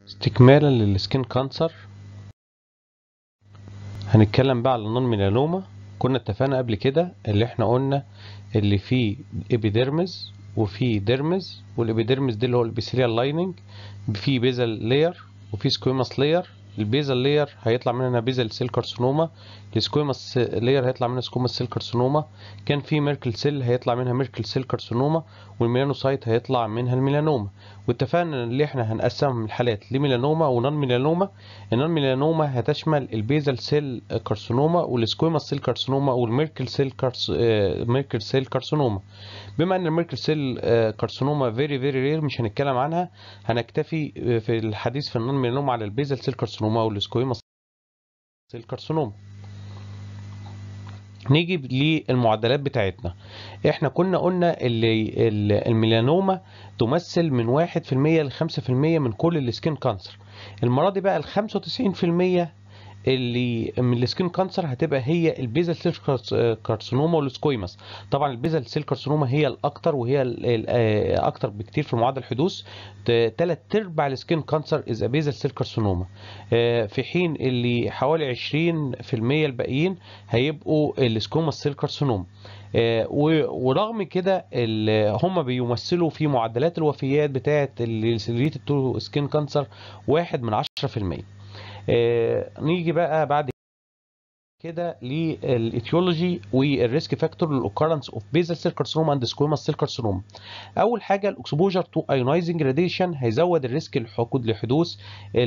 استكمالا للسكين كانسر هنتكلم بقى على النون ميلانوما كنا اتفقنا قبل كده اللي احنا قلنا اللي فيه ابيديرمز وفي ديرمز والابيديرمز دي اللي هو الابيثيليال لايننج في بيزل لاير وفي سكويماس لاير البيزل لاير هيطلع منها بيزل سيل كارسينوما السكويماس لاير هيطلع منها سكويماس سيل كارسينوما كان في ميركل سيل هيطلع منها ميركل سيل كارسينوما والميلانوسايت هيطلع منها الميلانوما واتفقنا ان احنا هنقسم الحالات لميلانوما ونون ميلانوما النون ميلانوما هتشمل البيزل سيل كارسينوما والسكويماس سيل كارسينوما والميركل سيل كارس ميركل سيل كارسينوما بما ان الميركل سيل كارسينوما فيري فيري رير مش هنتكلم عنها هنكتفي في الحديث في النون ميلانوما على البيزل سيل كارسينوما والسكويماس سيل كارسينوما نيجي للمعدلات بتاعتنا احنا كنا قلنا اللي الميلانوما تمثل من واحد في المية لخمسة في المية من كل السكين كانسر المرة دي بقى الخمسة وتسعين في المية اللي من السكين كانسر هتبقى هي البيزل سيل كارسينوما والسكويماس طبعا البيزل سيل كارسينوما هي الاكتر وهي الاكتر بكتير في معدل الحدوث ثلاث ارباع السكين كانسر از بيزل سيل كارسينوما في حين اللي حوالي 20% الباقيين هيبقوا السكوماس سيل كارسينوما ورغم كده هم بيمثلوا في معدلات الوفيات بتاعه الريليتد تو سكين كانسر واحد من 10% آه نيجي بقى بعد كده للايتيولوجي والريسك فاكتور للاوكرنس اوف بيزل سيل كارسينوما اند سكويماس سيل كارسينوما اول حاجه الاكسبوجر تو ايونايزنج راديشن هيزود الريسك الحقود لحدوث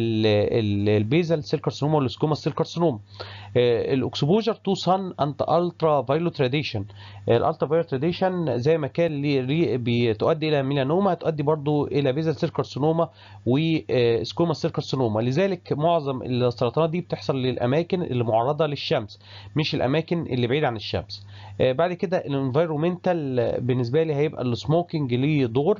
البيزل سيل كارسينوما والسكويماس سيل كارسينوما الاكسبوجر تو سان اند الترا فايلوت راديشن الالترا فايلوت راديشن زي ما كان بتؤدي الى ميلانوما هتؤدي برضو الى بيزل سيل كارسينوما وسكويماس سيل كارسينوما لذلك معظم السرطانات دي بتحصل للاماكن اللي معرضه للشمس الشمس مش الاماكن اللي بعيد عن الشمس بعد كده الانفيرومنتال بالنسبه لي هيبقى السموكينج ليه دور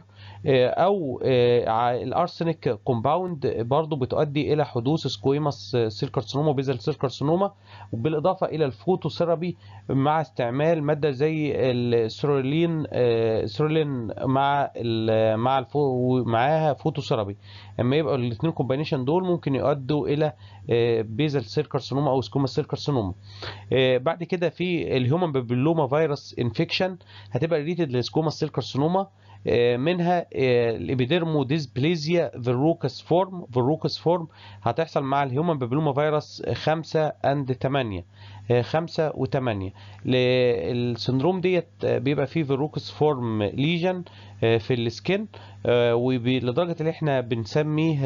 او الارسنيك كومباوند برضو بتؤدي الى حدوث سكويماس سيل كارسينوما وبيزل سيل كارسينوما وبالاضافه الى الفوتوثيرابي مع استعمال ماده زي السرولين سرولين مع ال مع الفو معاها فوتوثيرابي اما يبقى الاثنين كومباينيشن دول ممكن يؤدوا الى بيزل سيل كارسينوما او سكوماس سيل كارسينوما بعد كده في الهيومن بابيلوما فيروس انفكشن هتبقى ريليتد لسكوماس سيل كارسينوما منها الابيديرمو ديسبليزيا فيروكس فورم فيروكس فورم هتحصل مع الهيومن بابيلوما فيروس 5 اند 8 5 و8 السندروم ديت بيبقى فيه فيروكس فورم ليجن في السكن ولدرجه اللي احنا بنسميه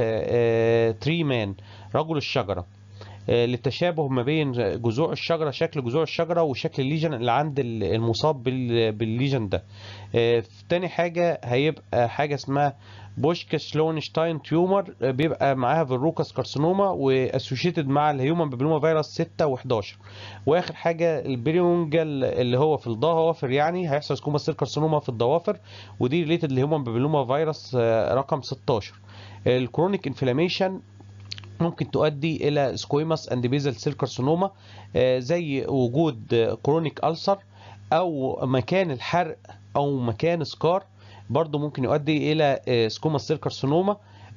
تري مان رجل الشجره للتشابه ما بين جذوع الشجرة شكل جذوع الشجرة وشكل الليجن اللي عند المصاب بالليجن ده تاني حاجة هيبقى حاجة اسمها بوشكا شلونشتاين تيومر بيبقى معاها فيروكاس كارسينوما واسوشيتد مع الهيومن بابيلوما فيروس 6 و11 واخر حاجه البريونجل اللي هو في الضوافر يعني هيحصل سكوما سيل كارسينوما في الضوافر ودي ريليتد للهيومن بابيلوما فيروس رقم 16 الكرونيك انفلاميشن ممكن تؤدي الى سكويماس اند بيزل سيل كارسينوما زي وجود كرونيك ألسر او مكان الحرق او مكان سكار برضو ممكن يؤدي الى سكوماس سيل كارسينوما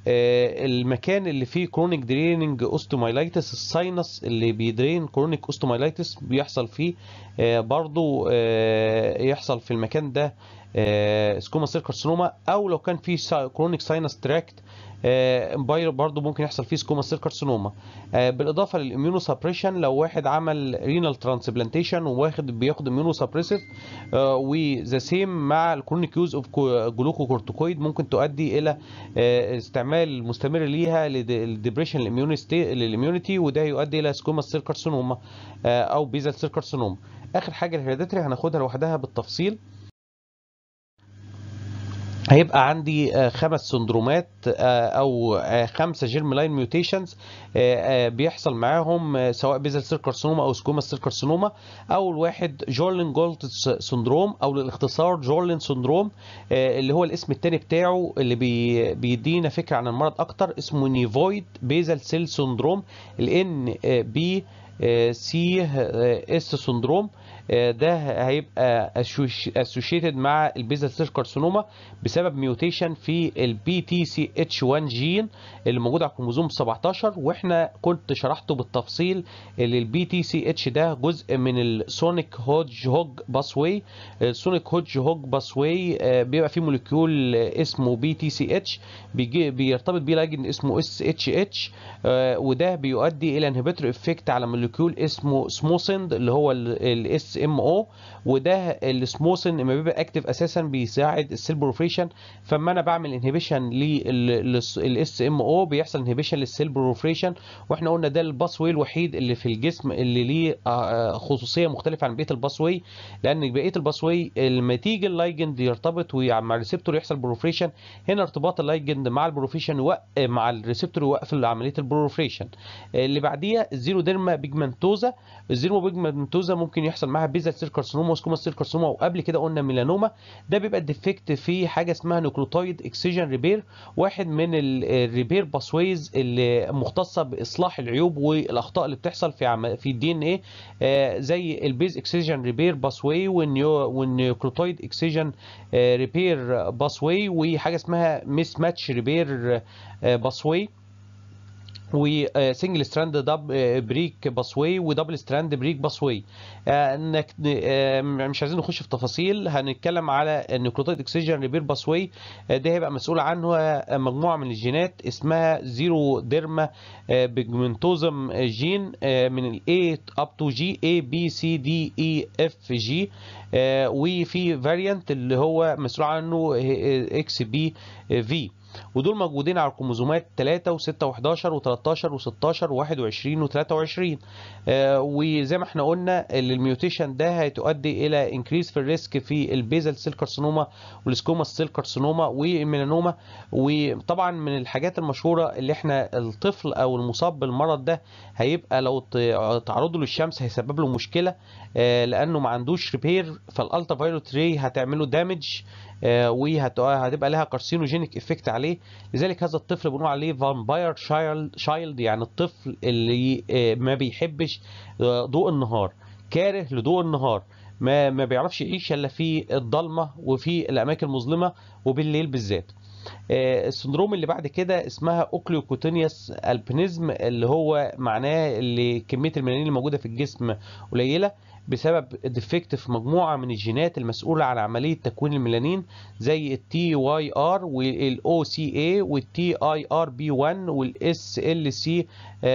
المكان اللي فيه كرونيك دريننج اوستومايلايتس الساينس اللي بيدرين كرونيك اوستومايلايتس بيحصل فيه برضو يحصل في المكان ده سكوما سيل كارسينوما او لو كان في كرونيك ساينس تراكت برضه ممكن يحصل فيه سكوما سيل كارسينوما بالاضافه للاميونو سبريشن لو واحد عمل رينال ترانسبلانتيشن وواخد بياخد اميونو سبريسيف وذا سيم مع الكرونيك يوز اوف جلوكوكورتيكويد ممكن تؤدي الى استعمال مستمر ليها للديبريشن للاميونيتي وده يؤدي الى سكوما سيل كارسينوما او بيزل سيل كارسينوما اخر حاجه الهيريديتري هناخدها لوحدها بالتفصيل هيبقى عندي خمس سندرومات او خمسه جيرم لاين ميوتيشنز بيحصل معاهم سواء بيزل سيل كارسينوما او سكوما سيل كارسينوما اول واحد جورلين جولد سندروم او للاختصار جورلين سندروم اللي هو الاسم الثاني بتاعه اللي بيدينا فكره عن المرض اكتر اسمه نيفويد بيزل سيل سندروم الان بي سي اس سندروم آه، ده هيبقى اسوشيتد مع البيزل سيل كارسينوما بسبب ميوتيشن في البي تي سي اتش 1 جين اللي موجود على الكروموزوم 17 واحنا كنت شرحته بالتفصيل اللي البي تي سي اتش ده جزء من السونيك هوج هوج باسواي السونيك هوج هوج باسواي بيبقى فيه موليكيول اسمه بي تي سي اتش بيرتبط بيه لاجن اسمه اس اتش اتش وده بيؤدي الى انهبيتور افكت على موليكيول اسمه سموسند اللي هو الاس ام او وده السموسن لما بيبقى اكتف اساسا بيساعد السيل بروفريشن فاما انا بعمل انهبيشن للاس ام او بيحصل انهبيشن للسيل بروفريشن واحنا قلنا ده الباسوي الوحيد اللي في الجسم اللي ليه خصوصيه مختلفه عن بقيه الباسوي لان بقيه الباسوي لما تيجي اللايجند يرتبط مع الريسبتور يحصل بروفريشن هنا ارتباط اللايجند مع البروفريشن مع الريسبتور يوقف عمليه البروفريشن اللي بعديها الزيرو ديرما بيجمنتوزا الزيرو بيجمنتوزا ممكن يحصل معاها بيزل سيل كارسينوما وسكوما سيل كارسينوما وقبل كده قلنا ميلانوما ده بيبقى الديفكت في حاجه اسمها نيوكلوتايد اكسجن ريبير واحد من الريبير باسويز اللي مختصه باصلاح العيوب والاخطاء اللي بتحصل في عم... في الدي ان ايه زي البيز اكسجن ريبير باسوي والنيوكلوتايد اكسجن ريبير باسوي وحاجه اسمها ميس ماتش ريبير باسوي وسنجل ستراند دب بريك باسوي ودبل ستراند بريك باسوي انك مش عايزين نخش في تفاصيل هنتكلم على النيوكليوتيد اكسجين ريبير باسوي ده هيبقى مسؤول عنه مجموعه من الجينات اسمها زيرو ديرما بيجمنتوزم جين من الاي اب تو جي اي بي سي دي اي اف جي وفي فاريانت اللي هو مسؤول عنه اكس بي في ودول موجودين على الكروموزومات 3 و6 و11 و13 و16 و21 و23 آه وزي ما احنا قلنا الميوتيشن ده هتؤدي الى انكريز في الريسك في البيزل سيل كارسينوما والسكوما سيل كارسينوما والميلانوما وطبعا من الحاجات المشهوره اللي احنا الطفل او المصاب بالمرض ده هيبقى لو تعرضه للشمس هيسبب له مشكله آه لانه ما عندوش ريبير فالالترا فايولوت ري هتعمله دامج وهتبقى لها كارسينوجينيك افكت عليه لذلك هذا الطفل بنقول عليه فامباير شايلد يعني الطفل اللي ما بيحبش ضوء النهار كاره لضوء النهار ما ما بيعرفش يعيش الا في الضلمه وفي الاماكن المظلمه وبالليل بالذات السندروم اللي بعد كده اسمها اوكليوكوتينيوس البينيزم اللي هو معناه اللي كميه الميلانين اللي موجوده في الجسم قليله بسبب ديفكت في مجموعه من الجينات المسؤوله عن عمليه تكوين الميلانين زي التي واي ار والاو سي اي والتي اي ار بي 1 والاس ال سي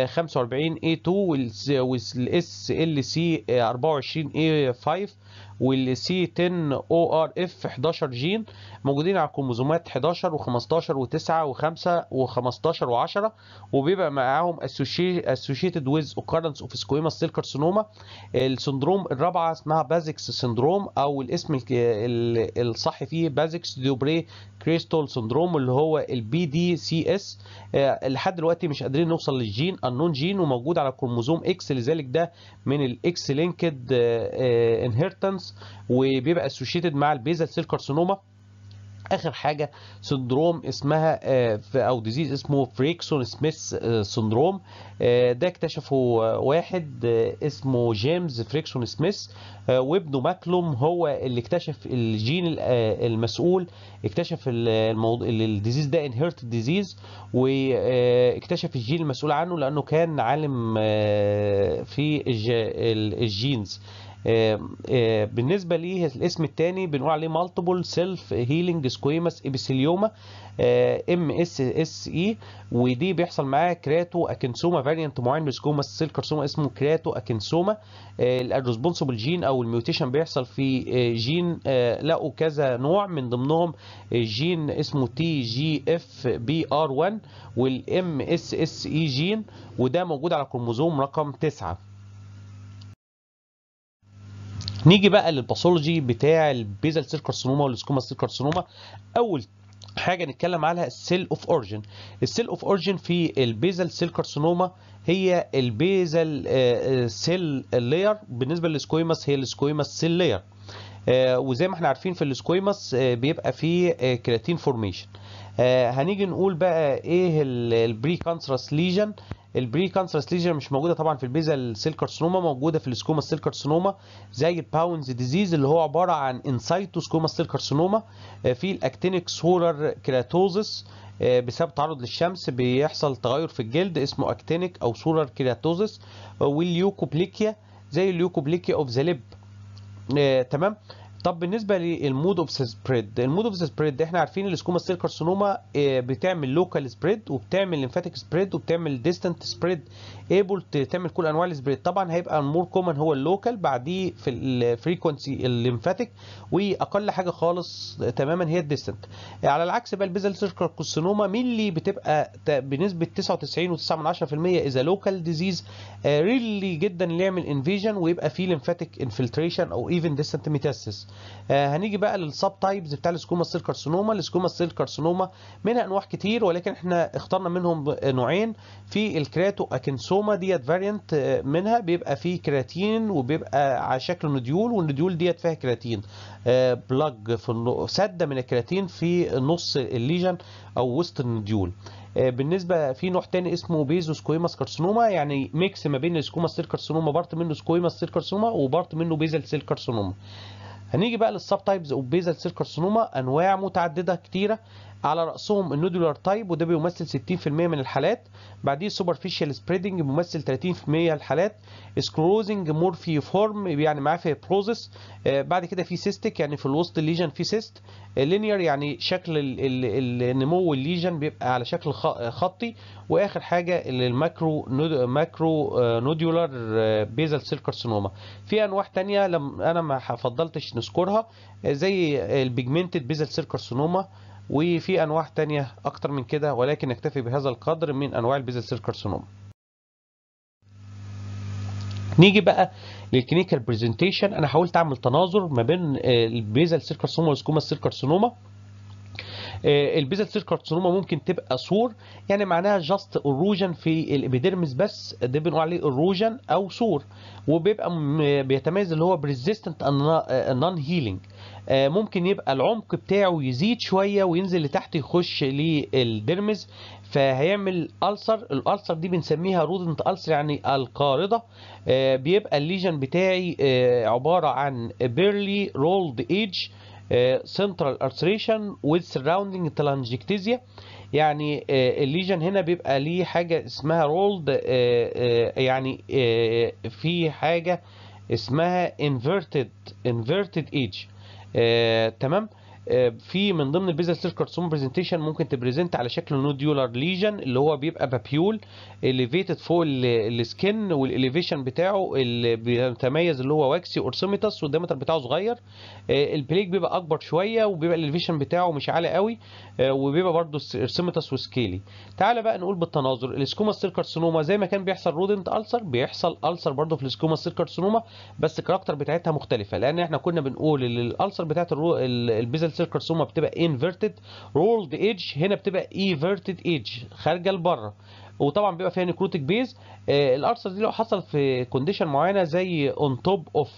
45 اي 2 والاس ال سي 24 اي 5 والسي 10 او ار اف 11 جين موجودين على الكروموزومات 11 و15 و9 و5 و15 و10 وبيبقى معاهم associated with occurrence of squamous cell carcinoma السندروم الرابعه اسمها بازكس سندروم او الاسم الصح فيه بازكس دوبري كريستول سندروم اللي هو البي دي سي اس لحد دلوقتي مش قادرين نوصل للجين النون جين وموجود على الكروموزوم اكس لذلك ده من الاكس لينكد انهيرتنس وبيبقى اسوشيتد مع البيزل سيل كارسينوما اخر حاجه سندروم اسمها او ديزيز اسمه فريكسون سميث سندروم ده اكتشفه واحد اسمه جيمس فريكسون سميث وابنه ماكلوم هو اللي اكتشف الجين المسؤول اكتشف الموضوع الديزيز ده انهيرت ديزيز واكتشف الجين المسؤول عنه لانه كان عالم في الجينز بالنسبه ليه الاسم الثاني بنقول عليه مالتيبل سيلف هيلينج سكويمس ابيثيليوما ام اس اس اي ودي بيحصل معاه كراتو اكنسوما فاريانت معين من سكوما سيل كارسوما اسمه كراتو اكنسوما الريسبونسبل جين او الميوتيشن بيحصل في جين لقوا كذا نوع من ضمنهم جين اسمه تي جي اف بي ار 1 والام اس اس اي جين وده موجود على الكروموزوم رقم 9 نيجي بقى للباثولوجي بتاع البيزل سيل كارسينوما والسكوما سيل كارسينوما اول حاجه نتكلم عليها السيل اوف اوريجين السيل اوف اوريجين في البيزل سيل كارسينوما هي البيزل سيل لاير بالنسبه للسكويماس هي السكويماس سيل لاير وزي ما احنا عارفين في السكويماس بيبقى فيه كرياتين فورميشن هنيجي نقول بقى ايه البري كانسرس ليجن البري كانسرس ليجن مش موجوده طبعا في البيزال سيل كارسينوما موجوده في السكوما سيل كارسينوما زي الباونز ديزيز اللي هو عباره عن انسايتو سكوما سيل كارسينوما في الاكتينيك سولار كيراتوزس بسبب تعرض للشمس بيحصل تغير في الجلد اسمه اكتينيك او سولار كيراتوزس والليوكوبليكيا زي الليوكوبليكيا اوف ذا ليب تمام طب بالنسبه للمود اوف سبريد المود اوف سبريد احنا عارفين السكوما سيل كارسينوما بتعمل لوكال سبريد وبتعمل ليمفاتيك سبريد وبتعمل ديستنت سبريد ايبل تعمل كل انواع السبريد طبعا هيبقى المور كومن هو اللوكال بعديه في الفريكونسي الليمفاتيك واقل حاجه خالص تماما هي الديستنت على العكس بقى البيزل سيل كارسينوما مين اللي بتبقى بنسبه 99.9% اذا لوكال ديزيز ريلي جدا اللي يعمل انفيجن ويبقى فيه ليمفاتيك انفلتريشن او ايفن ديستنت ميتاسيس آه هنيجي بقى للسب تايبز بتاع السكوما سيل كارسينوما السكوما سيل كارسينوما منها انواع كتير ولكن احنا اخترنا منهم نوعين في الكراتو اكنسوما ديت فاريانت منها بيبقى فيه كراتين وبيبقى على شكل نديول والنديول ديت فيها كراتين آه بلاج في سده من الكراتين في نص الليجن او وسط النديول بالنسبه في نوع تاني اسمه بيزو سكويماس كارسينوما يعني ميكس ما بين السكوما سيل كارسينوما بارت منه سكويماس سيل كارسينوما وبارت منه بيزل سيل كارسينوما هنيجي بقى للسب تايبز اوف بيزل سيل كارسينوما انواع متعدده كتيره على راسهم النودولار تايب وده بيمثل 60% من الحالات بعديه سوبرفيشال سبريدنج بيمثل 30% من الحالات سكروزنج مورفي فورم يعني معاه في بروزس آه بعد كده في سيستيك يعني في الوسط الليجن في سيست لينير يعني شكل النمو الليجن بيبقى على شكل خطي واخر حاجه الماكرو نود ماكرو نودولار بيزل سيل كارسينوما في انواع ثانيه لم انا ما فضلتش نذكرها زي البيجمنتد بيزل سيل كارسينوما وفي انواع تانية اكتر من كده ولكن نكتفي بهذا القدر من انواع البيزل سيل كارسينوما نيجي بقى للكلينيكال برزنتيشن انا حاولت اعمل تناظر ما بين البيزل سيل كارسينوما والسكوما سيل كارسينوما البيزل سيل كارسينوما ممكن تبقى سور يعني معناها جاست اروجن في الابيديرمس بس ده بنقول عليه اروجن او سور وبيبقى بيتميز اللي هو بريزيستنت نون هيلينج ممكن يبقى العمق بتاعه يزيد شويه وينزل لتحت يخش للديرمز فهيعمل ألسر الألسر دي بنسميها رودنت ألسر يعني القارضة بيبقى الليجن بتاعي عبارة عن بيرلي رولد ايدج سنترال ارثريشن with surrounding telangiectasia يعني الليجن هنا بيبقى ليه حاجه اسمها رولد يعني في حاجه اسمها inverted inverted edge تمام في من ضمن البيزل سيل كارسوم برزنتيشن ممكن تبريزنت على شكل نوديولار ليجن اللي هو بيبقى بابيول اليفيتد فوق السكن والاليفيشن بتاعه اللي بيتميز اللي هو واكسي اورسيميتاس والديمتر بتاعه صغير البليك بيبقى اكبر شويه وبيبقى الاليفيشن بتاعه مش عالي قوي وبيبقى برده اورسيميتاس وسكيلي تعالى بقى نقول بالتناظر السكوما سيل كارسينوما زي ما كان بيحصل رودنت السر بيحصل السر برده في السكوما سيل كارسينوما بس الكاركتر بتاعتها مختلفه لان احنا كنا بنقول الالسر بتاعت البيزل سيل كارسوما بتبقى انفيرتد رولد ايدج هنا بتبقى ايفيرتد ايدج خارجه لبره وطبعا بيبقى فيها نيكروتيك بيز آه الارثر دي لو حصل في كونديشن معينه زي اون توب اوف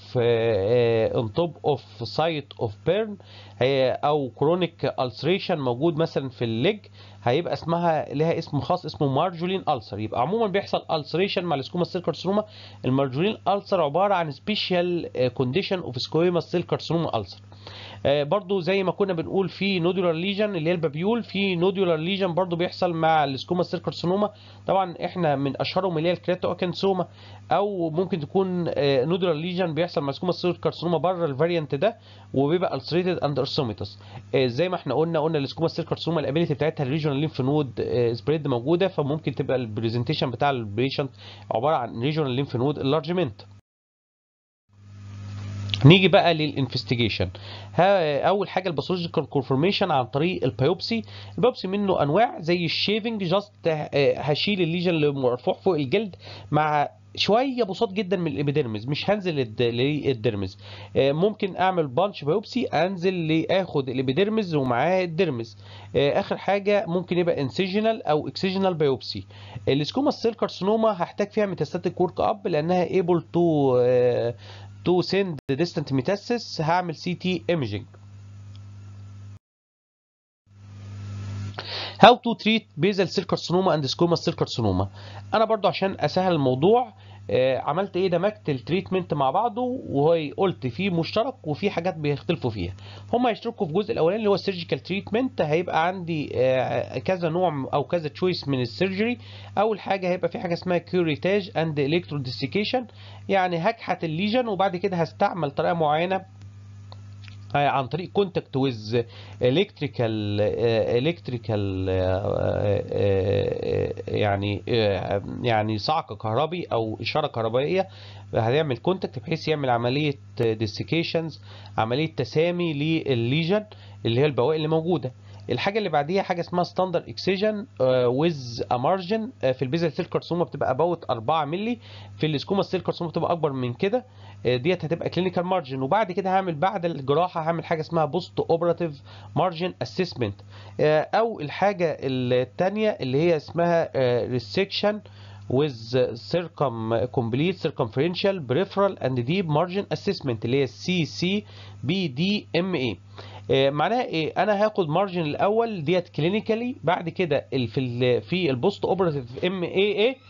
اون توب اوف سايت اوف بيرن او كرونيك السريشن موجود مثلا في الليج هيبقى اسمها لها اسم خاص اسمه مارجولين ألسر يبقى عموما بيحصل ألسريشن مع السكوما سيل كارسينوما المارجولين ألسر عباره عن سبيشال كونديشن اوف سكوما سيل كارسينوما ألسر آه برضو زي ما كنا بنقول في نودولار ليجن اللي هي البابيول في نودولار ليجن برضو بيحصل مع السكوما سيل كارسينوما طبعا احنا من اشهرهم اللي هي الكرياتو اكنسوما او ممكن تكون آه نودولار ليجن بيحصل مع السكوما سيل كارسينوما بره الفاريانت ده وبيبقى السريتد اند ارسوميتس آه زي ما احنا قلنا قلنا السكوما سيل كارسينوما الابيليتي بتاعتها الريجونال ليمف نود سبريد موجوده فممكن تبقى البرزنتيشن بتاع البيشنت عباره عن ريجونال ليمف نود انلارجمنت نيجي بقى للانفستيجيشن اول حاجه الباثولوجيكال كونفورميشن عن طريق البيوبسي البيوبسي منه انواع زي الشيفنج جاست هشيل الليجن اللي مرفوع فوق الجلد مع شويه بساط جدا من الابيديرمز مش هنزل للديرمز ممكن اعمل بانش بايوبسي انزل لاخد الابيديرمز ومعاه الديرمز اخر حاجه ممكن يبقى انسيجنال او اكسيجنال بايوبسي السكوما سيل كارسينوما هحتاج فيها ميتاستاتيك ورك اب لانها ايبل تو تو سند ديستنت ميتاسيس هعمل سي تي ايميجنج هاو تو تريت بيزل سيل كارسينوما اند سكوما سيل كارسينوما انا برضو عشان اسهل الموضوع آه، عملت ايه دمجت التريتمنت مع بعضه وقلت في مشترك وفي حاجات بيختلفوا فيها هم هيشتركوا في الجزء الاولاني اللي هو السيرجيكال تريتمنت هيبقى عندي آه، كذا نوع او كذا تشويس من السيرجري اول حاجه هيبقى في حاجه اسمها كيوريتاج اند الكتروديسيكيشن يعني هكحت الليجن وبعد كده هستعمل طريقه معينه آه، عن طريق كونتاكت ويز الكتريكال الكتريكال يعني آه، يعني صعق كهربي او اشاره كهربائيه هنعمل كونتاكت بحيث يعمل عمليه ديسيكيشنز عمليه تسامي للليجن اللي هي البواقي اللي موجوده الحاجه اللي بعديها حاجه اسمها ستاندر اكسجن ويز ا مارجن في البيزل سيل كارسوما بتبقى اباوت 4 مللي في السكوما سيل كارسوما بتبقى اكبر من كده آه، ديت هتبقى كلينيكال مارجن وبعد كده هعمل بعد الجراحه هعمل حاجه اسمها بوست اوبراتيف مارجن اسسمنت او الحاجه الثانيه اللي هي اسمها ريسكشن with circum complete circumferential peripheral and deep margin assessment اللي هي سي سي بي دي ام اي معناها ايه انا هاخد مارجن الاول ديت كلينيكالي بعد كده ال- في ال في البوست اوبراتيف ام اي اي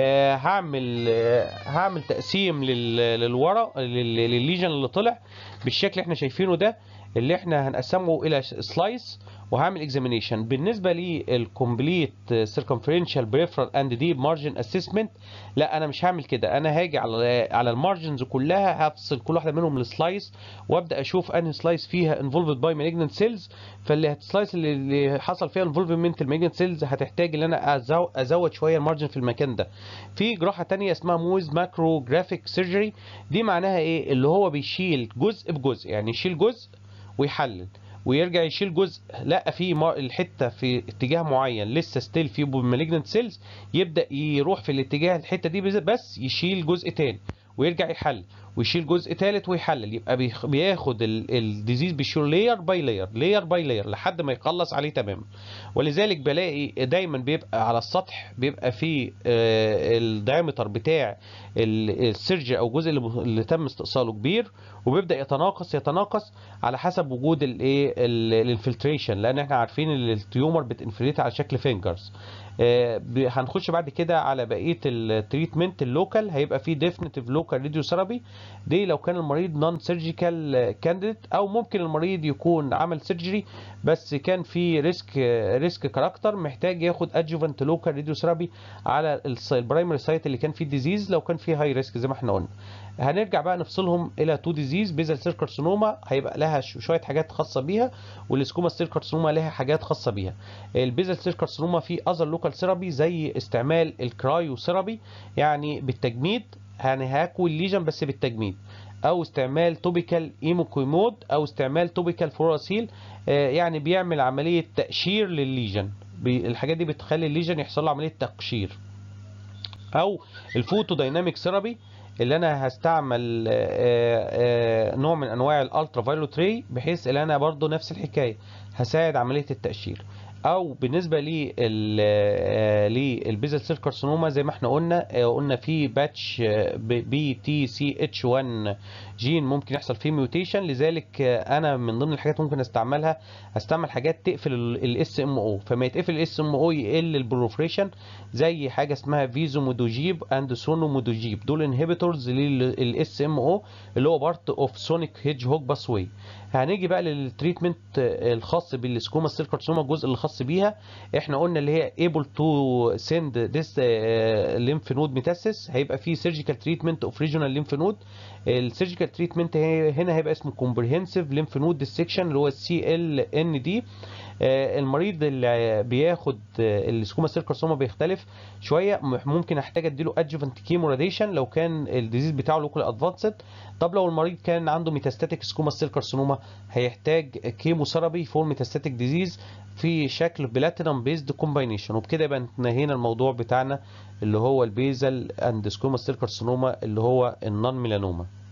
هعمل آه، هعمل تقسيم لل- للورا لل- للليجن اللي طلع بالشكل اللي احنا شايفينه ده اللي احنا هنقسمه الى سلايس وهعمل اكزامينيشن بالنسبه للكومبليت سيركمفرنشال بريفرال اند ديب مارجن اسسمنت لا انا مش هعمل كده انا هاجي على على المارجنز كلها هفصل كل واحده منهم لسلايس وابدا اشوف انهي سلايس فيها انفولفد باي مالجنت سيلز فاللي هتسلايس اللي, اللي حصل فيها انفولفمنت المالجنت سيلز هتحتاج ان انا أزو- ازود شويه المارجن في المكان ده في جراحه تانية اسمها مويز ماكرو جرافيك سيرجري دي معناها ايه اللي هو بيشيل جزء بجزء يعني يشيل جزء ويحلل ويرجع يشيل جزء لقى فيه ما- الحته في اتجاه معين لسه ستيل فيه مالجنت سيلز يبدا يروح في الاتجاه الحته دي بس- بس يشيل جزء تاني ويرجع يحلل ويشيل جزء تالت ويحلل يبقى بيخ- بياخد الديزيز بيشيل لاير باي لاير لاير باي لاير لحد ما يخلص عليه تماما ولذلك بلاقي دايما بيبقى على السطح بيبقى فيه الدايمتر بتاع ال- السيرج او الجزء اللي, اللي تم استئصاله كبير وبيبدا يتناقص يتناقص على حسب وجود الايه الانفلتريشن لان احنا عارفين ان التيومر بتنفليت على شكل فينجرز آه، ب- هنخش بعد كده على بقيه التريتمنت اللوكال هيبقى فيه ديفينيتيف لوكال راديو ثيرابي دي لو كان المريض نون سيرجيكال كانديديت او ممكن المريض يكون عمل سيرجري بس كان في ريسك ريسك كاركتر محتاج ياخد ادجوفنت لوكال راديو ثيرابي على البرايمري سايت اللي كان فيه ديزيز لو كان فيه هاي ريسك زي ما احنا قلنا هنرجع بقى نفصلهم الى تو ديزيز بيزل سيل كارسينوما هيبقى لها ش- شويه حاجات خاصه بيها والسكوما سيل كارسينوما لها حاجات خاصه بيها البيزل سيل كارسينوما في اذر لوكال ثيرابي زي استعمال الكرايو ثيرابي يعني بالتجميد يعني هاكل الليجن بس بالتجميد او استعمال توبيكال ايموكويمود او استعمال توبيكال فلوراسيل آه، يعني بيعمل عمليه تقشير للليجن بي- الحاجات دي بتخلي الليجن يحصل له عمليه تقشير او الفوتو دايناميك ثيرابي اللي انا هستعمل آه، آه، نوع من انواع الالترا فايولوت ري بحيث ان انا برضو نفس الحكايه هساعد عمليه التقشير او بالنسبه للبيزل سيل كارسينوما زي ما احنا قلنا آه، قلنا في باتش بي تي سي اتش 1 جين ممكن يحصل فيه ميوتيشن لذلك آه، انا من ضمن الحاجات ممكن استعملها استعمل حاجات تقفل الاس ام او فما يتقفل الاس ام او يقل البروفريشن زي حاجه اسمها فيزو مودوجيب اند سونو مودوجيب دول انهبيتورز للاس ام او اللي هو بارت اوف سونيك هيدج هوج باسوي هنيجي بقى للتريتمنت الخاص بالسكوما سيل كارسينوما الجزء اللي خاص بيها احنا قلنا اللي هي able to send this lymph node metastasis هيبقى فيه surgical treatment of regional lymph node السيرجيكال تريتمنت هنا هيبقى اسمه comprehensive lymph node dissection اللي هو السي ال ان دي المريض اللي بياخد السكوما سيل كارسينوما بيختلف شويه ممكن احتاج اديله ادجوفنت كيمو راديشن لو كان الديزيز بتاعه لوكال ادفانسد طب لو المريض كان عنده ميتاستاتيك سكوما سيل كارسينوما هيحتاج كيمو ثيرابي فور ميتاستاتيك ديزيز في شكل بلاتينم بيزد كومباينيشن وبكده يبقى انتهينا الموضوع بتاعنا اللي هو البيزل اند سكوما سيل كارسينوما اللي هو النون ميلانوما